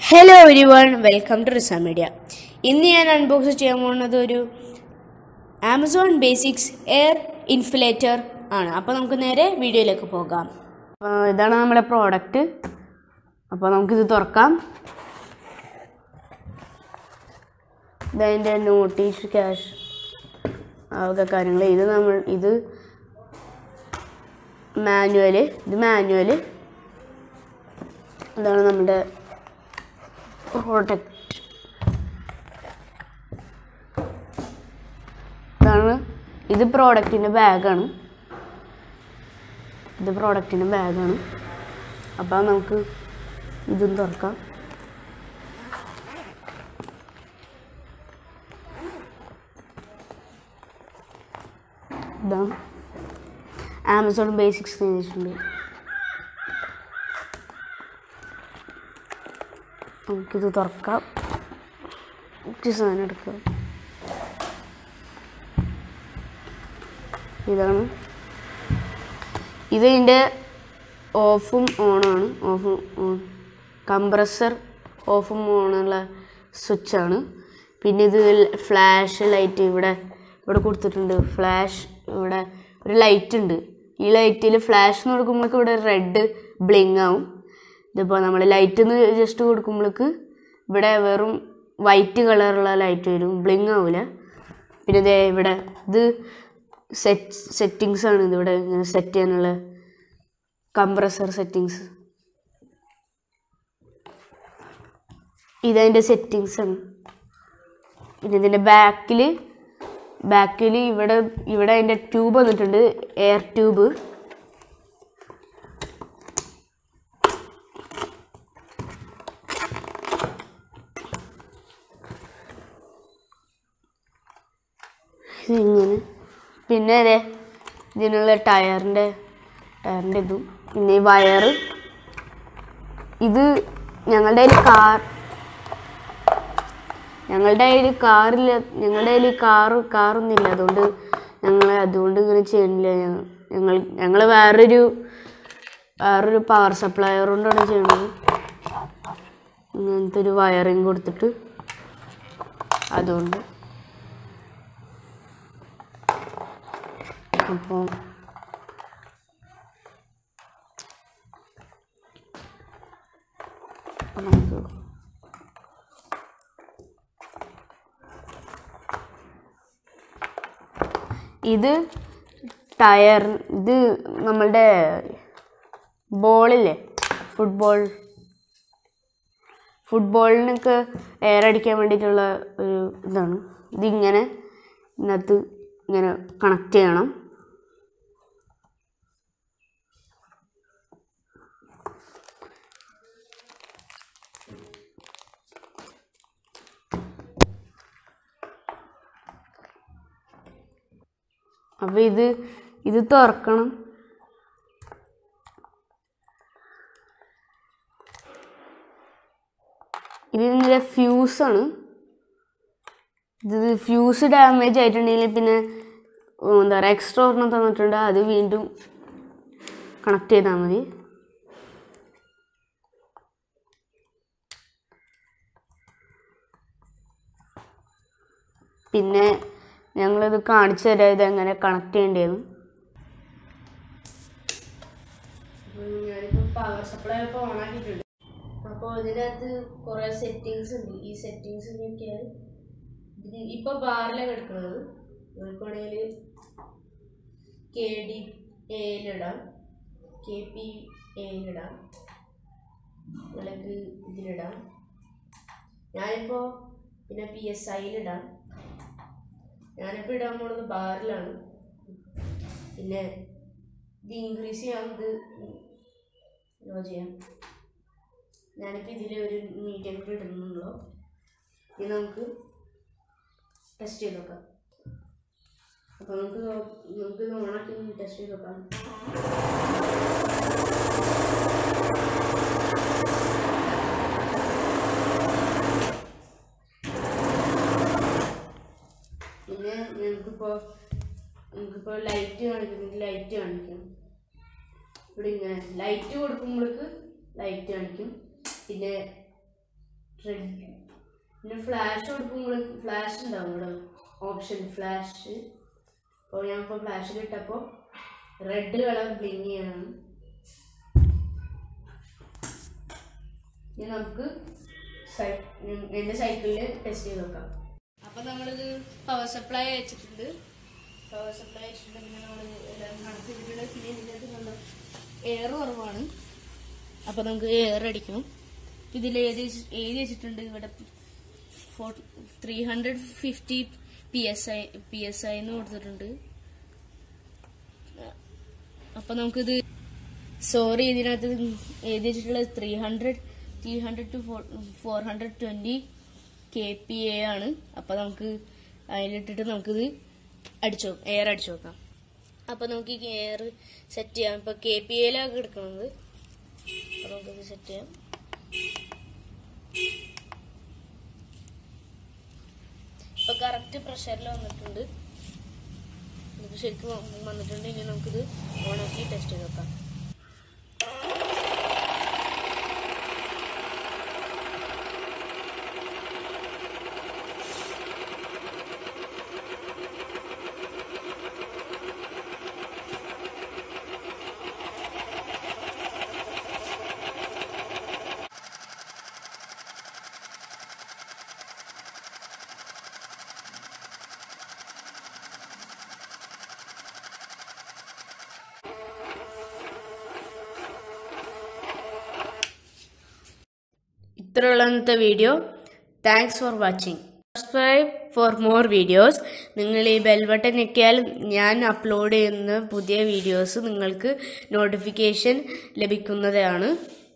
hello everyone welcome to Risa media ഇന്ന് ഞാൻ unbox ചെയ്യാൻ പോകുന്നത് ഒരു ആമസോൺ ബേസിക്സ് എയർ ഇൻഫിലേറ്റർ ആണ് അപ്പോൾ നമുക്ക് നേരെ വീഡിയോയിലേക്ക് പോകാം അപ്പോൾ ഇതാണ് നമ്മുടെ പ്രോഡക്റ്റ് അപ്പോൾ നമുക്കിത് തുറക്കാം ഇതതിൻ്റെ നോട്ടീസ് ക്യാഷ് അതൊക്കെ കാര്യങ്ങൾ ഇത് നമ്മൾ ഇത് മാനുവല് ഇത് മാനുവല് ഇതാണ് നമ്മുടെ പ്രൊഡക്റ്റ് ഇതാണ് ഇത് പ്രോഡക്റ്റിൻ്റെ ബാഗാണ് ഇത് പ്രോഡക്റ്റിൻ്റെ ബാഗാണ് അപ്പോൾ നമുക്ക് ഇതും തുറക്കാം ഇതാണ് ആമസോൺ ബേസിക്സ് കഴിഞ്ഞിട്ടുണ്ട് നമുക്കിത് തുറക്കാം ഇച്ചിരി സാധനം എടുക്കാം ഇതാണ് ഇതിൻ്റെ ഓഫും ഓണാണ് ഓഫും ഓൺ കംപ്രസർ ഓഫും ഓണുള്ള സ്വിച്ചാണ് പിന്നെ ഇത് ഫ്ലാഷ് ലൈറ്റ് ഇവിടെ ഇവിടെ കൊടുത്തിട്ടുണ്ട് ഫ്ലാഷ് ഇവിടെ ഒരു ലൈറ്റ് ഉണ്ട് ഈ ലൈറ്റിൽ ഫ്ലാഷ് എന്ന് കൊടുക്കുമ്പോഴേക്ക് ഇവിടെ റെഡ് ബ്ലിങ് ആവും ഇതിപ്പോൾ നമ്മൾ ലൈറ്റ് എന്ന് ജസ്റ്റ് കൊടുക്കുമ്പോഴേക്ക് ഇവിടെ വെറും വൈറ്റ് കളറുള്ള ലൈറ്റ് വരും ബ്ലിങ് ആവില്ല പിന്നെ ഇതേ ഇവിടെ ഇത് സെറ്റ് സെറ്റിങ്സ് ആണ് ഇതിവിടെ ഇങ്ങനെ സെറ്റ് ചെയ്യാനുള്ള കംപ്രസർ സെറ്റിങ്സ് ഇതതിൻ്റെ സെറ്റിങ്സ് ആണ് പിന്നെ ഇതിൻ്റെ ബാക്കിൽ ബാക്കിൽ ഇവിടെ ഇവിടെ അതിൻ്റെ ട്യൂബ് വന്നിട്ടുണ്ട് എയർ ട്യൂബ് ഇങ്ങനെ പിന്നെ അതെ ഇതിനുള്ള ടയറിൻ്റെ ടയറിൻ്റെ ഇതും പിന്നെ ഈ വയറ് ഇത് ഞങ്ങളുടെ കയ്യിൽ കാർ ഞങ്ങളുടെ കയ്യിൽ കാറില്ല ഞങ്ങളുടെ കയ്യിൽ കാറ് കാറൊന്നുമില്ല അതുകൊണ്ട് ഞങ്ങൾ അതുകൊണ്ട് ഇങ്ങനെ ചെയ്യണില്ല ഞങ്ങൾ ഞങ്ങൾ ഞങ്ങൾ വേറൊരു വേറൊരു പവർ സപ്ലയർ കൊണ്ടാണ് ചെയ്യണത് ഇങ്ങനത്തെ ഒരു വയറിങ് കൊടുത്തിട്ട് അതുകൊണ്ട് അപ്പോൾ നമുക്ക് ഇത് ടയർ ഇത് നമ്മളുടെ ബോളില്ലേ ഫുട്ബോൾ ഫുട്ബോളിനൊക്കെ എയർ അടിക്കാൻ വേണ്ടിയിട്ടുള്ള ഒരു ഇതാണ് ഇതിങ്ങനെ ഇതിനകത്ത് ഇങ്ങനെ കണക്ട് ചെയ്യണം അപ്പോൾ ഇത് ഇത് തുറക്കണം ഇതിൻ്റെ ഫ്യൂസാണ് ഇത് ഫ്യൂസ് ഡാമേജ് ആയിട്ടുണ്ടെങ്കിൽ പിന്നെ ഉം, എന്താ പറയുക എക്സ്ട്രാ ഒരെണ്ണം തന്നിട്ടുണ്ട് അത് വീണ്ടും കണക്ട് ചെയ്താൽ മതി പിന്നെ ഞങ്ങളിത് കാണിച്ചു തരാം ഇത് എങ്ങനെ കണക്ട് ചെയ്യേണ്ടതെന്ന് ഞാനിപ്പോൾ പവർ സപ്ലൈ ഒക്കെ ഓൺ ആക്കിയിട്ടുണ്ട് അപ്പോൾ ഇതിനകത്ത് കുറേ സെറ്റിങ്സ് ഉണ്ട് ഈ സെറ്റിങ്സ് നോക്കിയാൽ ഇതിന് ഇപ്പോൾ ബാറിലാണ് എടുക്കുന്നത് നിങ്ങൾക്കാണെങ്കിൽ കെ ഡി എയിലിടാം കെ പി എയിലിടാം അല്ലെങ്കിൽ ഇതിലിടാം ഞാനിപ്പോൾ പിന്നെ പി എസ് ഐയിലിടാം ഞാനിപ്പോൾ ഇടാൻ പോണത് ബാറിലാണ് പിന്നെ ഇത് ഇൻക്രീസ് ചെയ്യാവുന്നത് ലോ ചെയ്യാം ഞാനിപ്പോൾ ഇതിൽ ഒരു മീഡിയം ഇടുന്നുള്ളൂ ഇത് നമുക്ക് ടെസ്റ്റ് ചെയ്ത് നോക്കാം അപ്പോൾ നമുക്ക് നോ- നമുക്ക് ഇത് ഓണാക്കി ടെസ്റ്റ് ചെയ്ത് നോക്കാം പിന്നെ ഞങ്ങൾക്കിപ്പോൾ നമുക്കിപ്പോൾ ലൈറ്റ് കാണിക്കുന്നെങ്കിൽ ലൈറ്റ് കാണിക്കാം ഇവിടെ ഇങ്ങനെ ലൈറ്റ് കൊടുക്കുമ്പോഴേക്ക് ലൈറ്റ് കാണിക്കും പിന്നെ റെഡ് പിന്നെ ഫ്ലാഷ് കൊടുക്കുമ്പോൾ ഫ്ലാഷ് ഉണ്ടാവും ഇവിടെ ഓപ്ഷൻ ഫ്ലാഷ് അപ്പോൾ ഞാൻ ഇപ്പോൾ ഫ്ലാഷ് ഇട്ടപ്പോൾ റെഡ് കളർ ബ്ലിങ് ചെയ്യണം ഇനി നമുക്ക് സൈ എൻ്റെ സൈക്കിളിൽ ടെസ്റ്റ് ചെയ്ത് നോക്കാം അപ്പോൾ നമ്മളിത് പവർ സപ്ലൈ അയച്ചിട്ടുണ്ട് പവർ സപ്ലൈ അയച്ചിട്ടുണ്ട് പിന്നെ നമ്മൾ എല്ലാം കണക്ക് ഇട്ടിട്ടുണ്ട് പിന്നെ ഇതിനകത്ത് നല്ല എയർ കുറവാണ് അപ്പോൾ നമുക്ക് എയർ അടിക്കണം ഇതിൽ എഴുതി വെച്ച്- എഴുതി വെച്ചിട്ടുണ്ട് ഇവിടെ four three hundred fifty P S I P S I എന്ന് കൊടുത്തിട്ടുണ്ട് അപ്പോൾ നമുക്കിത് സോറി ഇതിനകത്ത് എഴുതി വെച്ചിട്ടുള്ളത് three hundred three hundred two four four hundred twenty K P A ആണ് അപ്പോൾ നമുക്ക് അതിലിട്ടിട്ട് നമുക്കിത് അടിച്ചു എയർ അടിച്ചു നോക്കാം അപ്പോൾ നമുക്ക് ഈ എയർ സെറ്റ് ചെയ്യാം ഇപ്പോൾ കെ പി എയിലാണ് എടുക്കുന്നത് അപ്പോൾ നമുക്കിത് സെറ്റ് ചെയ്യാം ഇപ്പോൾ കറക്റ്റ് പ്രഷറിൽ വന്നിട്ടുണ്ട് ഇത് ശരിക്കും വ- വന്നിട്ടുണ്ട് ഇനി നമുക്കിത് ഓണാക്കി ടെസ്റ്റ് ചെയ്ത് നോക്കാം ഇത്രയുള്ള ഇന്നത്തെ video thanks for watching subscribe for more videos നിങ്ങൾ ഈ ബെൽ ബട്ടൺ ഞെക്കിയാൽ ഞാൻ അപ്ലോഡ് ചെയ്യുന്ന പുതിയ വീഡിയോസ് നിങ്ങൾക്ക് നോട്ടിഫിക്കേഷൻ ലഭിക്കുന്നതാണ്